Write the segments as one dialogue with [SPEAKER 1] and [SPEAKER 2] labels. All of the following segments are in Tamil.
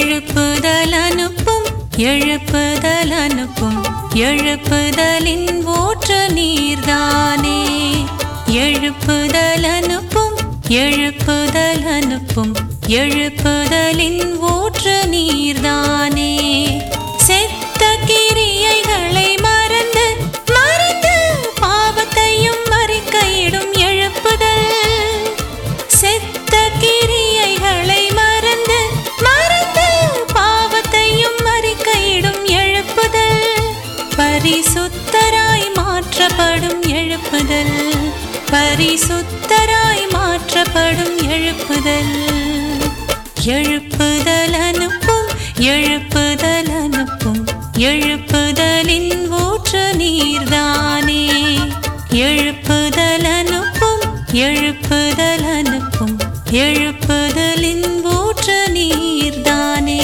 [SPEAKER 1] எழுப்புதல் அனுப்பும் எழுப்புதல் அனுப்பும் எழுப்புதலின் ஊற்று நீர்தானே எழுப்புதல் அனுப்பும் எழுப்புதல் அனுப்பும் எழுப்புதலின் ஊற்று நீர்தானே செத்த கிரியைகளை மறந்து மறந்து பாவத்தையும் மறிக்கையிடும் எழுப்புதல் செத்த கிரியைகளை மறந்து மறந்து பாவத்தையும் மறிக்கையிடும் எழுப்புதல் பரிசுத்தராய் மாற்றப்படும் எழுப்புதல் பரிசுத்தராய் மாற்றப்படும் எழுப்புதல் எழுப்புதல் அனுப்பும் எழுப்புதல் அனுப்பும் எழுப்புதலின் ஊற்று நீர்தானே எழுப்புதல் அனுப்பும் எழுப்புதல் அனுப்பும் எழுப்புதலின் ஊற்று நீர்தானே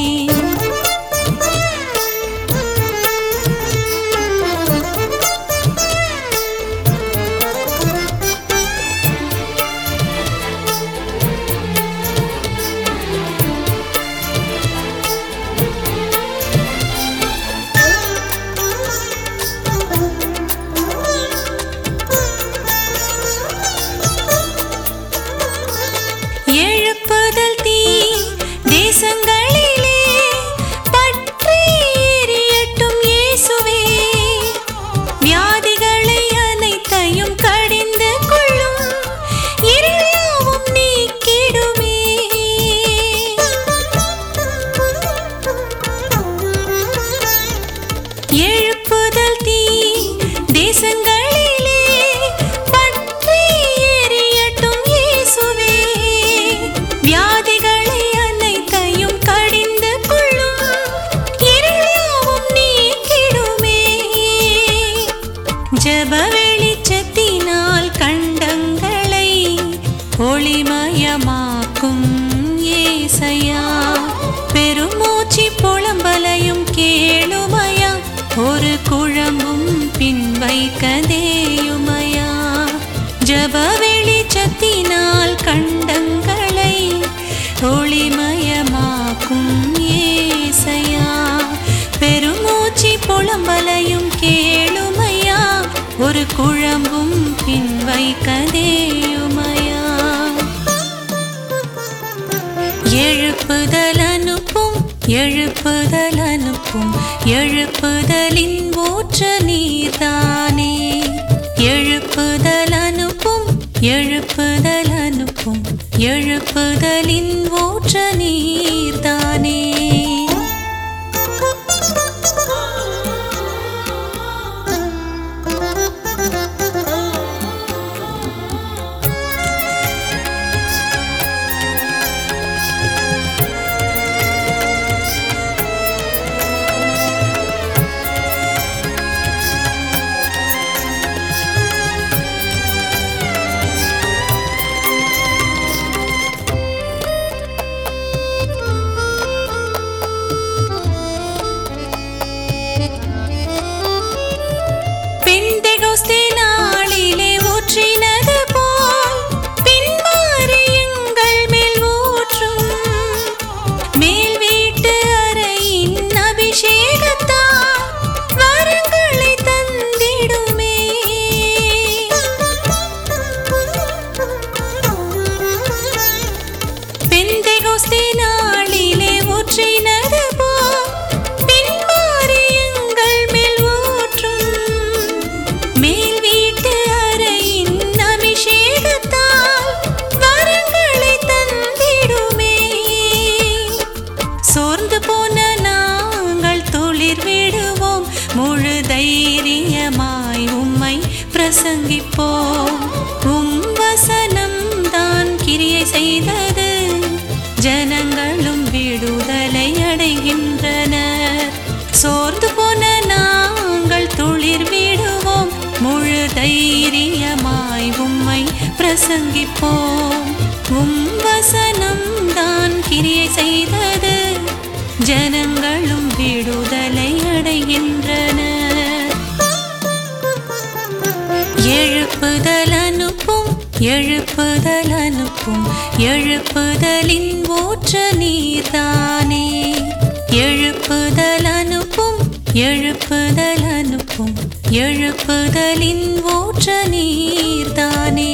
[SPEAKER 1] எழுப்புதல் தீ தேசங்களிலே பற்றி எரியட்டும் இயேசுவே வியாதிகளை அனைத்தையும் கடிந்து கொள்ளும் இருளாவும் நீக்கிடுமே எழுப்புதல் தீ தேசங்களிலே பற்றி எரியட்டும் இயேசுவே வியாதிகளை அனைத்தையும் கடிந்து கொள்ளும் இருளாவும் நீக்கிடுமே ஜப வெளிச்சத்தினால் கண்டங்களை ஒளிமயமாக்கும் ஏசையா பெருமூச்சு புலம்பலையும் கேளுமையா ஒரு குழம்பும் பின் வைக்கதேயுமையா ஜப வெளிச்சத்தினால் கண்டங்களை ஒளிமயமாக்கும் ஏசையா பெருமூச்சு புலம்பலையும் கேளுமையா ஒரு குழம்பும் பின் வைக்கதேயுமையா எழுப்புதல் அனுப்பும் எழுப்புதல் அனுப்பும் எழுப்புதலின் ஊற்று நீர்தானே எழுப்புதல் அனுப்பும் எழுப்புதல் அனுப்பும் எழுப்புதலின் ஊற்று நீர்தானே பெந்தெகோஸ்தே நாளிலே ஊற்றினது போல் பின்மாறி எங்கள் மேல் ஊற்றும் மேல் வீட்டு அறையின் அபிஷேகத்தால் வரங்களை தந்திடுமே பெந்தெகோஸ்தே நாளிலே ஊற்றினது போல் பின்மாறி எங்கள் மேல் ஊற்றும் மேல் வீட்டு அறையின் அபிஷேகத்தால் வரங்களை தந்திடுமே சோர்ந்து போன நாங்கள் துளிர் விடுவோம் முழு தைரியமாய் உம்மை பிரசங்கிப்போம் உம் வசனம் தான் கிரியை செய்தது ஜனங்களும் விடுதலை அடைகின்றனர் சோர்ந்து போன நாங்கள் துளிர் விடுவோம் முழு தைரியமாய் உம்மை பிரசங்கிப்போம் உம் வசனம் தான் கிரியை செய்தது ஜனங்களும் விடுதலை அடைகின்றனர் எழுப்புதல் அனுப்பும் எழுப்புதல் அனுப்பும் எழுப்புதலின் ஊற்று நீர்தானே எழுப்புதல் அனுப்பும் எழுப்புதலின் ஊற்ற நீர்தானே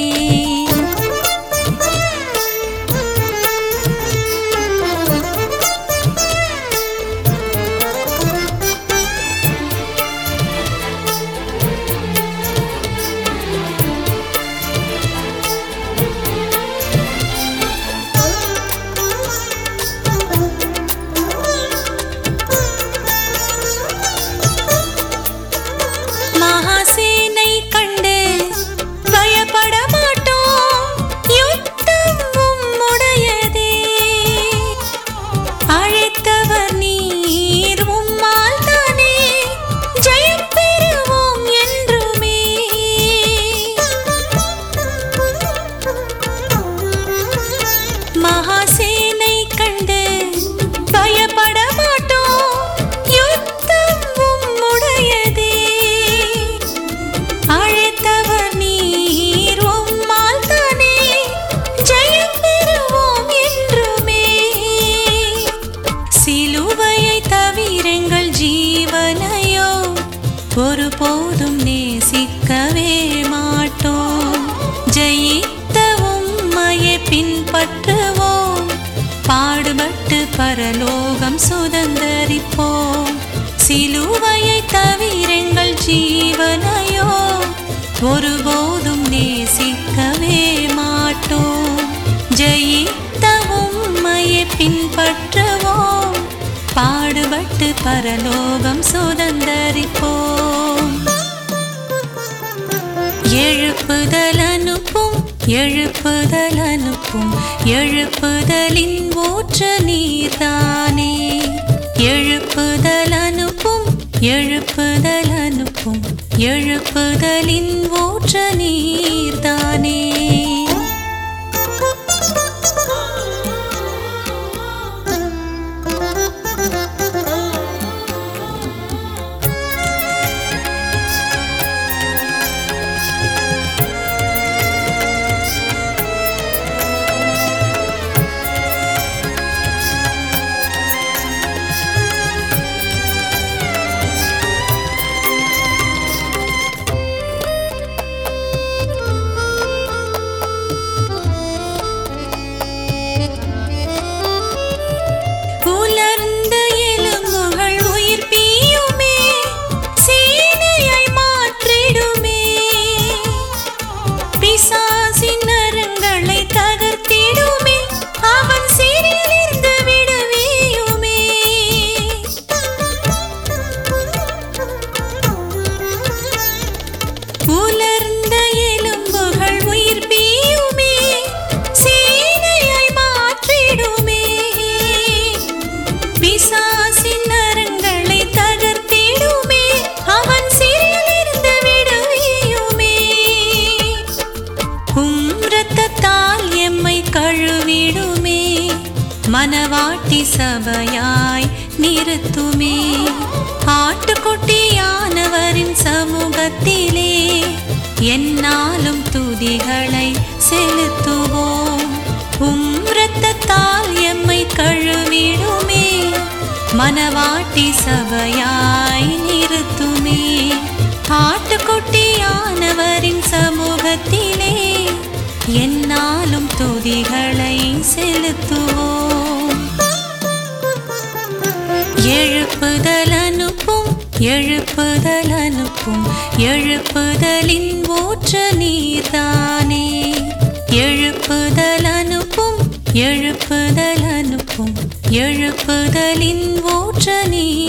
[SPEAKER 1] மகாசேனை கண்டு பயப்பட மாட்டோம் யுத்தம் உம்முடையதே அழைத்தவர் நீர் உம்மால் தானே ஜெயம் பெறுவோம் என்றுமே மகாசேனை கண்டு பயப்பட மாட்டோம் யுத்தம் உம்முடையதே அழைத்தவர் நீர் உம்மால் தானே ஜெயம் பெறுவோம் என்றுமே சிலுவையை தவிரெங்கள் ஜீவனையோ ஒருபோதும் நேசிக்கவே மாட்டோம் ஜெயித்த உம்மையை பின்பற்றுவோம் பாடுபட்டு பரலோகம் சுதந்தரிப்போம் சிலுவையை தவிரெங்கள் ஜீவனையோ ஒருபோதும் நேசிக்கவே மாட்டோம் ஜெயித்த உம்மையை பின்பற்றுவோம் பாடுபட்டு பரலோகம் சுதந்தரிப்போம் எழுப்புதல் அனுப்பும் எழுப்புதல் அனுப்பும் எழுப்புதலின் ஊற்று நீர்தானே எழுப்புதல் அனுப்பும் எழுப்புதல் அனுப்பும் எழுப்புதலின் ஊற்று நீர்தானே உலர்ந்த எலும்புகள் உயிர் பீயுமே சீனையை மாற்றிடுமே பிசாசின் நரங்களை தகர்த்திடுமே அவன் சிறியிலிருந்து விடுவியுமே உலர்ந்த எலும்புகள் உயிர் பீயுமே சீனையை மாற்றிடுமே பிசாசின் நரங்களை தகர்த்திடுமே அவன் சிறியிலிருந்து விடுவியுமே உம் இரத்தத்தால் எம்மை கழுவிடுமே மனவாட்டி சபையாய் நிறுத்துமே ஆட்டுக்குட்டியானவரின் சமூகத்திலே என்னாலும் துதிகளை செலுத்துவோம் உம் இரத்தத்தால் எம்மை கழுவிடுமே மனவாட்டி சபையாய் நிறுத்துமே ஆட்டுக்குட்டியானவரின் சமூகத்திலே என்னாலும் துதிகளை செலுத்துவோம் எழுப்புதல் அனுப்பும் எழுப்புதல் அனுப்பும் எழுப்புதலின் ஊற்று நீர்தானே எழுப்புதல் அனுப்பும் எழுப்புதல் அனுப்பும் எழுப்புதலின் ஊற்று நீர்